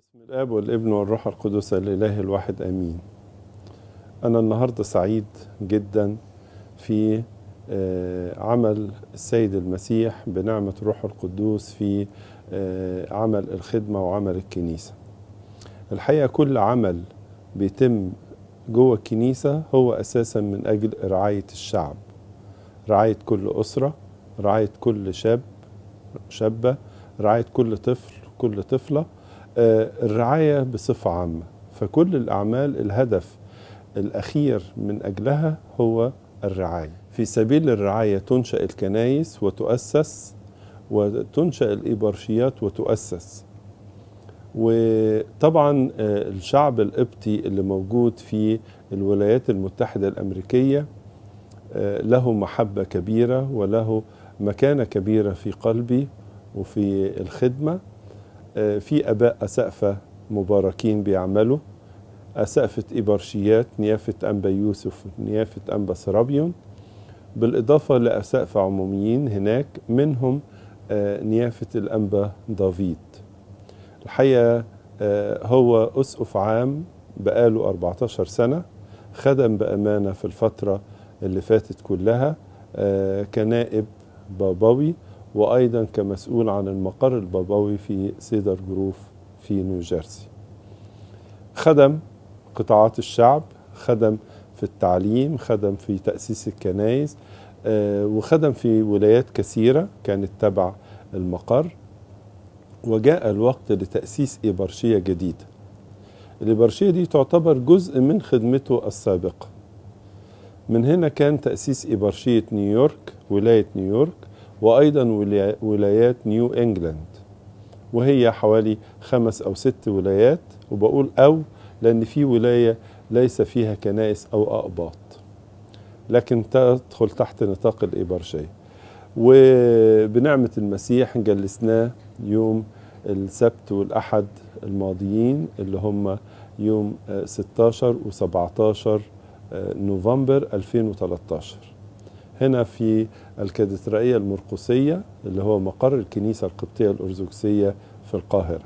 باسم الاب والابن والروح القدس الاله الواحد امين انا النهارده سعيد جدا في آه، عمل السيد المسيح بنعمه روح القدوس في آه، عمل الخدمه وعمل الكنيسه الحقيقه كل عمل بيتم جوه الكنيسه هو اساسا من اجل رعايه الشعب رعايه كل اسره رعايه كل شاب شابه رعايه كل طفل كل طفله آه، الرعاية بصفة عامة فكل الأعمال الهدف الأخير من أجلها هو الرعاية في سبيل الرعاية تنشأ الكنايس وتؤسس وتنشأ الإبرشيات وتؤسس وطبعا آه، الشعب القبطي اللي موجود في الولايات المتحدة الأمريكية آه، له محبة كبيرة وله مكانة كبيرة في قلبي وفي الخدمة آه، في اباء اسقفه مباركين بيعملوا اسقفه ابرشيات نيافه انبا يوسف نيافه انبا سرابيون بالاضافه لاسقفه عموميين هناك منهم آه، نيافه الانبا دافيد الحقيقه آه، هو اسقف عام بقاله 14 سنه خدم بامانه في الفتره اللي فاتت كلها آه، كنائب بابوي وايضا كمسؤول عن المقر البابوي في سيدر جروف في نيوجيرسي خدم قطاعات الشعب خدم في التعليم خدم في تأسيس الكنائس آه، وخدم في ولايات كثيرة كانت تبع المقر وجاء الوقت لتأسيس إبرشية جديدة الإبرشية دي تعتبر جزء من خدمته السابقة من هنا كان تأسيس إبرشية نيويورك ولاية نيويورك وأيضا ولا- ولايات نيو إنجلاند وهي حوالي خمس أو ست ولايات وبقول أو لأن في ولاية ليس فيها كنائس أو أقباط لكن تدخل تحت نطاق الإبرشية وبنعمة المسيح جلسناه يوم السبت والأحد الماضيين اللي هم يوم آه، 16 و17 نوفمبر 2013 هنا في الكاتدرائية المرقسية اللي هو مقر الكنيسة القبطية الأرثوذكسية في القاهرة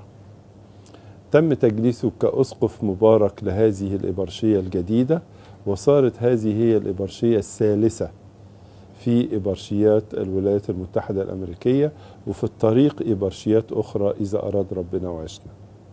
تم تجليسه كأسقف مبارك لهذه الإبرشية الجديدة وصارت هذه هي الإبرشية الثالثة في إبرشيات الولايات المتحدة الأمريكية وفي الطريق إبرشيات أخرى إذا أراد ربنا وعشنا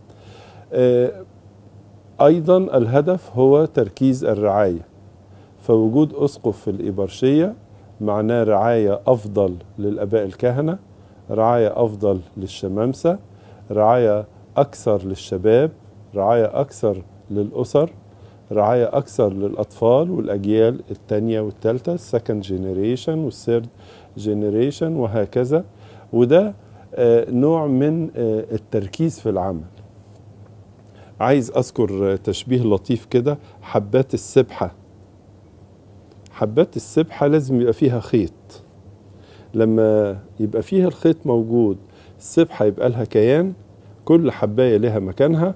آه، أيضا الهدف هو تركيز الرعاية فوجود أسقف في الإبرشية معناه رعاية أفضل للآباء الكهنة رعاية أفضل للشمامسة رعاية أكثر للشباب رعاية أكثر للأسر رعاية أكثر للأطفال والأجيال الثانية والثالثة السكند جينيريشن والثيرد جينيريشن وهكذا وده آه، نوع من آه، التركيز في العمل عايز أذكر آه، تشبيه لطيف كده حبات السبحة حبات السبحة لازم يبقى فيها خيط لما يبقى فيها الخيط موجود السبحة يبقى لها كيان كل حباية لها مكانها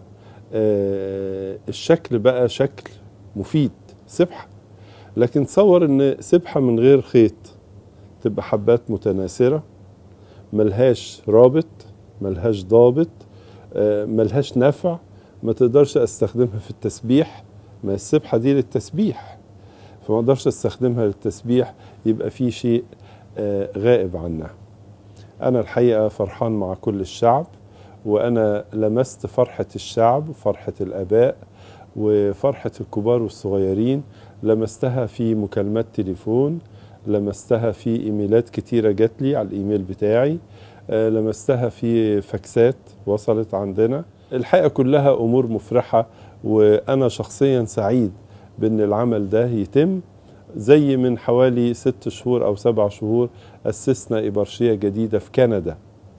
آه، الشكل بقى شكل مفيد سبحة لكن تصور ان سبحة من غير خيط تبقى حبات متناثرة ملهاش رابط ملهاش ضابط آه، ملهاش نفع ما تقدرش استخدمها في التسبيح ما السبحة دي للتسبيح فما اقدرش استخدمها للتسبيح يبقى في شيء آه، غائب عنها انا الحقيقه فرحان مع كل الشعب وانا لمست فرحه الشعب وفرحه الاباء وفرحه الكبار والصغيرين لمستها في مكالمات تليفون لمستها في ايميلات كتيره جات لي على الايميل بتاعي آه، لمستها في فاكسات وصلت عندنا الحقيقه كلها امور مفرحه وانا شخصيا سعيد بان العمل ده يتم زي من حوالي ست شهور او سبع شهور اسسنا ابرشيه جديده في كندا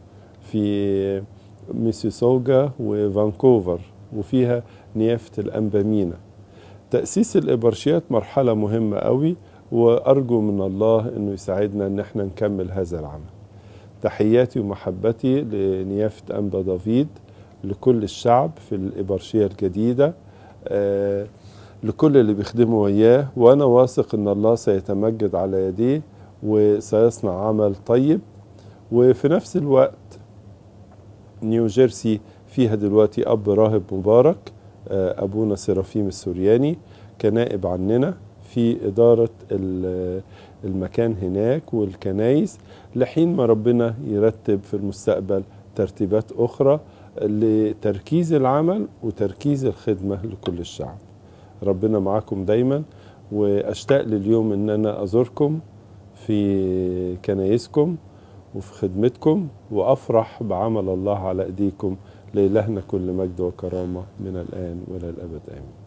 في ميسيسوغا وفانكوفر وفيها نيافه الانبامينا تاسيس الابرشيات مرحله مهمه قوي وارجو من الله انه يساعدنا ان احنا نكمل هذا العمل تحياتي ومحبتي لنيافه انبا دافيد لكل الشعب في الابرشيه الجديده آه لكل اللي بيخدموا وياه وانا واثق ان الله سيتمجد على يديه وسيصنع عمل طيب وفي نفس الوقت نيو جيرسي فيها دلوقتي أب راهب مبارك آه، أبونا سرافيم السورياني كنائب عننا في إدارة ال- المكان هناك والكنايس لحين ما ربنا يرتب في المستقبل ترتيبات أخرى لتركيز العمل وتركيز الخدمة لكل الشعب ربنا معاكم دايما وأشتاق لليوم أن أنا أزوركم في كنايسكم وفي خدمتكم وأفرح بعمل الله على أيديكم لإلهنا كل مجد وكرامة من الآن وإلى الأبد آمين